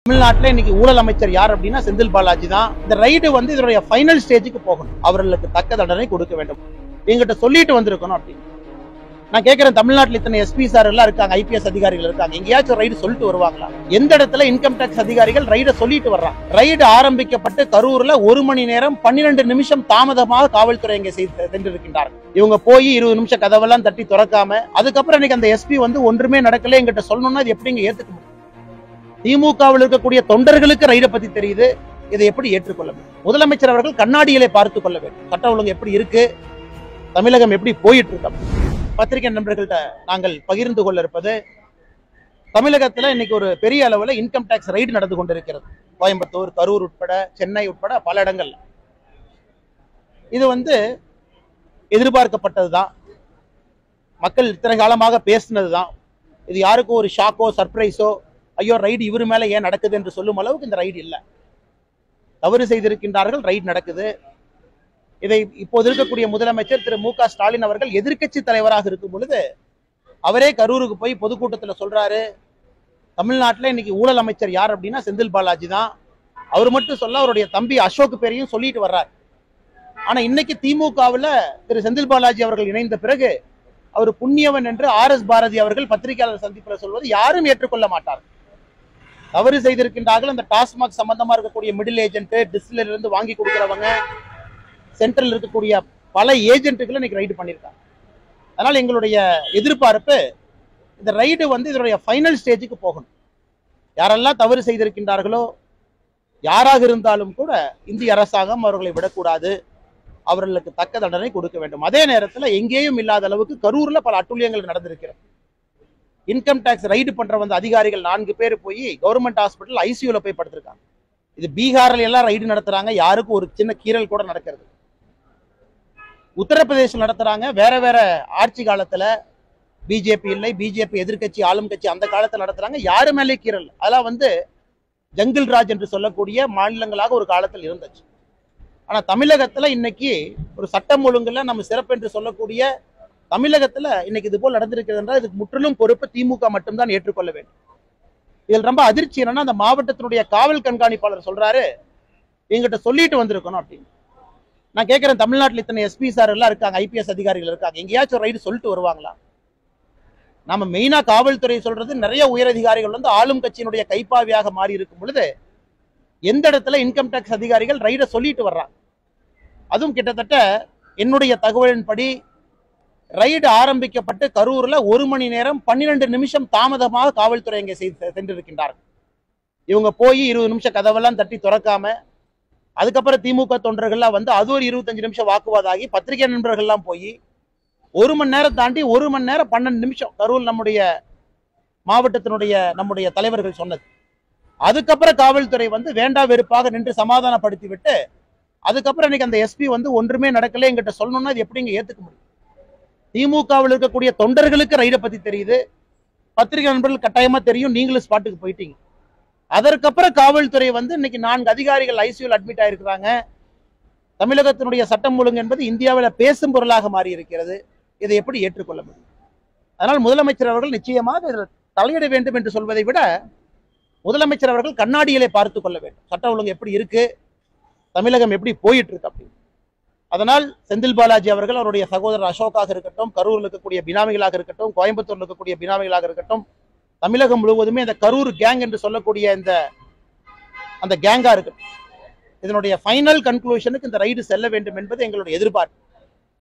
தமிழ்நாட்டுல இன்னைக்கு ஊழல் அமைச்சர் யார் அப்படின்னா செந்தில் பாலாஜி தான் இந்த ரைடு வந்து இதனுடைய ஃபைனல் ஸ்டேஜுக்கு போகணும் அவர்களுக்கு தக்க தண்டனை கொடுக்க வேண்டும் எங்கிட்ட சொல்லிட்டு வந்திருக்கணும் அப்படின்னு நான் கேட்கிறேன் தமிழ்நாட்டுல இத்தனை எஸ்பி சார் எல்லாம் இருக்காங்க ஐபிஎஸ் அதிகாரிகள் இருக்காங்க எங்கேயாச்சும் ரைடு சொல்லிட்டு வருவாங்களா எந்த இடத்துல இன்கம் டேக்ஸ் அதிகாரிகள் ரைட சொல்லிட்டு வர்றாங்க ரைடு ஆரம்பிக்கப்பட்டு கரூர்ல ஒரு மணி நேரம் பன்னிரண்டு நிமிஷம் தாமதமாக காவல்துறை இங்கே செய்து சென்றிருக்கின்றார்கள் இவங்க போய் இருபது நிமிஷம் கதவெல்லாம் தட்டி திறக்காம அதுக்கப்புறம் இன்னைக்கு அந்த எஸ்பி வந்து ஒன்றுமே நடக்கல எங்கிட்ட சொல்லணும்னா இது எப்படிங்க ஏத்துக்க முடியும் திமுகவில் இருக்கக்கூடிய தொண்டர்களுக்கு ரைடை பத்தி தெரியுது இதை எப்படி ஏற்றுக்கொள்ள முடியும் முதலமைச்சர் அவர்கள் கண்ணாடியிலே பார்த்து கொள்ள வேண்டும் சட்ட ஒழுங்கு எப்படி இருக்கு தமிழகம் எப்படி போயிட்டு இருக்கு பத்திரிகை நண்பர்கள்ட்ட நாங்கள் பகிர்ந்து கொள்ள இருப்பது தமிழகத்துல இன்னைக்கு ஒரு பெரிய அளவுல இன்கம் டேக்ஸ் ரைடு நடந்து கொண்டிருக்கிறது கோயம்புத்தூர் கரூர் உட்பட சென்னை உட்பட பல இடங்கள்ல இது வந்து எதிர்பார்க்கப்பட்டதுதான் மக்கள் இத்தனை காலமாக பேசினதுதான் இது யாருக்கும் ஒரு ஷாக்கோ சர்ப்ரைஸோ ஐயோ ரைடு இவர் மேல ஏன் நடக்குது என்று சொல்லும் அளவுக்கு இந்த ரைடு இல்லை தவறு செய்திருக்கின்றார்கள் ரைடு நடக்குது இதை இப்போது இருக்கக்கூடிய முதலமைச்சர் திரு மு க ஸ்டாலின் அவர்கள் எதிர்க்கட்சி தலைவராக இருக்கும் பொழுது அவரே கரூருக்கு போய் பொதுக்கூட்டத்தில் சொல்றாரு தமிழ்நாட்டில் இன்னைக்கு ஊழல் அமைச்சர் யார் அப்படின்னா செந்தில் பாலாஜி தான் அவர் மட்டும் சொல்ல அவருடைய தம்பி அசோக் பேரையும் சொல்லிட்டு வர்றார் ஆனா இன்னைக்கு திமுகவில் திரு செந்தில் பாலாஜி அவர்கள் இணைந்த பிறகு அவர் புண்ணியவன் என்று ஆர் எஸ் பாரதி அவர்கள் பத்திரிகையாளர் சந்திப்பில் சொல்வது யாரும் ஏற்றுக்கொள்ள மாட்டார் தவறு செய்திருக்கின்றார்கள் அந்த டாஸ்மாக் சம்பந்தமா இருக்கக்கூடிய மிடில் ஏஜென்ட் டிஸ்டிலர் இருந்து வாங்கி கொடுக்குறவங்க சென்ட்ரல் இருக்கக்கூடிய பல ஏஜென்ட்டுகளை இன்னைக்கு ரைடு பண்ணியிருக்காங்க அதனால எங்களுடைய எதிர்பார்ப்பு இந்த ரைடு வந்து இதனுடைய ஃபைனல் ஸ்டேஜுக்கு போகணும் யாரெல்லாம் தவறு செய்திருக்கின்றார்களோ யாராக இருந்தாலும் கூட இந்திய அரசாங்கம் அவர்களை விடக்கூடாது அவர்களுக்கு தக்க தண்டனை கொடுக்க வேண்டும் அதே நேரத்தில் எங்கேயும் இல்லாத அளவுக்கு கரூர்ல பல அட்டுழியங்கள் நடந்திருக்கிறது இன்கம் டேக்ஸ் ரைடு பண்ற வந்த அதிகாரிகள் நான்கு பேர் போய் கவர்மெண்ட் ஹாஸ்பிட்டல் ஐசியூல போய் படுத்திருக்காங்க இது பீகார்ல எல்லாம் ரைடு நடத்துறாங்க யாருக்கும் ஒரு சின்ன கீறல் கூட நடக்கிறது உத்தரப்பிரதேசம் நடத்துறாங்க வேற வேற ஆட்சி காலத்துல பிஜேபி இல்லை பிஜேபி எதிர்க்கட்சி ஆளும் கட்சி அந்த காலத்துல நடத்துறாங்க யாரு மேலே கீறல் அதெல்லாம் வந்து ஜங்கிள் ராஜ் என்று சொல்லக்கூடிய மாநிலங்களாக ஒரு காலத்தில் இருந்துச்சு ஆனா தமிழகத்துல இன்னைக்கு ஒரு சட்டம் ஒழுங்குல நம்ம சிறப்பு என்று சொல்லக்கூடிய தமிழகத்துல இன்னைக்கு இது போல் நடந்திருக்கிறது என்றால் இதுக்கு முற்றிலும் பொறுப்பு திமுக மட்டும்தான் ஏற்றுக்கொள்ள வேண்டும் இதில் ரொம்ப அதிர்ச்சி என்னன்னா அந்த மாவட்டத்தினுடைய காவல் கண்காணிப்பாளர் சொல்றாரு எங்கிட்ட சொல்லிட்டு வந்திருக்கணும் அப்படின்னு நான் கேட்கிறேன் தமிழ்நாட்டில் இத்தனை எஸ்பி சார் எல்லாம் இருக்காங்க ஐபிஎஸ் அதிகாரிகள் இருக்காங்க எங்கேயாச்சும் ரைடு சொல்லிட்டு வருவாங்களா நம்ம மெயினா காவல்துறை சொல்றது நிறைய உயரதிகாரிகள் வந்து ஆளும் கட்சியினுடைய கைப்பாவியாக மாறி இருக்கும் பொழுது எந்த இடத்துல இன்கம் டேக்ஸ் அதிகாரிகள் ரைடை சொல்லிட்டு வர்றாங்க அதுவும் கிட்டத்தட்ட என்னுடைய தகவலின்படி ரைடு ஆரம்பிக்கப்பட்டு கரூர்ல ஒரு மணி நேரம் பன்னிரண்டு நிமிஷம் தாமதமாக காவல்துறை இங்கே செய்து சென்றிருக்கின்றார்கள் இவங்க போய் இருபது நிமிஷம் கதவெல்லாம் தட்டி திறக்காம அதுக்கப்புறம் திமுக தொண்டர்கள்லாம் வந்து அது ஒரு இருபத்தஞ்சு நிமிஷம் வாக்குவாதாகி பத்திரிகை நண்பர்கள்லாம் போய் ஒரு மணி நேரம் தாண்டி ஒரு மணி நேரம் பன்னெண்டு நிமிஷம் கரூர் நம்முடைய மாவட்டத்தினுடைய நம்முடைய தலைவர்கள் சொன்னது அதுக்கப்புறம் காவல்துறை வந்து வேண்டா வெறுப்பாக நின்று சமாதானப்படுத்தி விட்டு அதுக்கப்புறம் இன்னைக்கு அந்த எஸ்பி வந்து ஒன்றுமே நடக்கல எங்கிட்ட சொல்லணும்னா இது எப்படிங்க ஏத்துக்க முடியும் திமுகவில் இருக்கக்கூடிய தொண்டர்களுக்கு ரைடை பத்தி தெரியுது பத்திரிகை நண்பர்கள் கட்டாயமா தெரியும் நீங்களும் ஸ்பாட்டுக்கு போயிட்டீங்க அதற்கப்புறம் காவல்துறை வந்து இன்னைக்கு நான்கு அதிகாரிகள் ஐசியூல அட்மிட் ஆயிருக்கிறாங்க தமிழகத்தினுடைய சட்டம் ஒழுங்கு என்பது இந்தியாவில் பேசும் பொருளாக மாறி இருக்கிறது இதை எப்படி ஏற்றுக்கொள்ள முடியும் அதனால் முதலமைச்சர் அவர்கள் நிச்சயமாக இதில் தலையிட வேண்டும் என்று சொல்வதை விட முதலமைச்சர் அவர்கள் கண்ணாடியிலே பார்த்து கொள்ள வேண்டும் சட்ட ஒழுங்கு எப்படி இருக்கு தமிழகம் எப்படி போயிட்டு இருக்கு அப்படின்னு அதனால் செந்தில் பாலாஜி அவர்கள் அவருடைய சகோதரர் அசோக்காக இருக்கட்டும் கரூரில் இருக்கக்கூடிய பினாமிகளாக இருக்கட்டும் கோயம்புத்தூர்ல இருக்கக்கூடிய பினாமிகளாக இருக்கட்டும் தமிழகம் முழுவதுமே இந்த கரூர் கேங் என்று சொல்லக்கூடிய இந்த அந்த கேங்கா இருக்கட்டும் இதனுடைய ஃபைனல் கன்க்ளூஷனுக்கு இந்த ரைடு செல்ல வேண்டும் என்பது எங்களுடைய எதிர்பார்ப்பு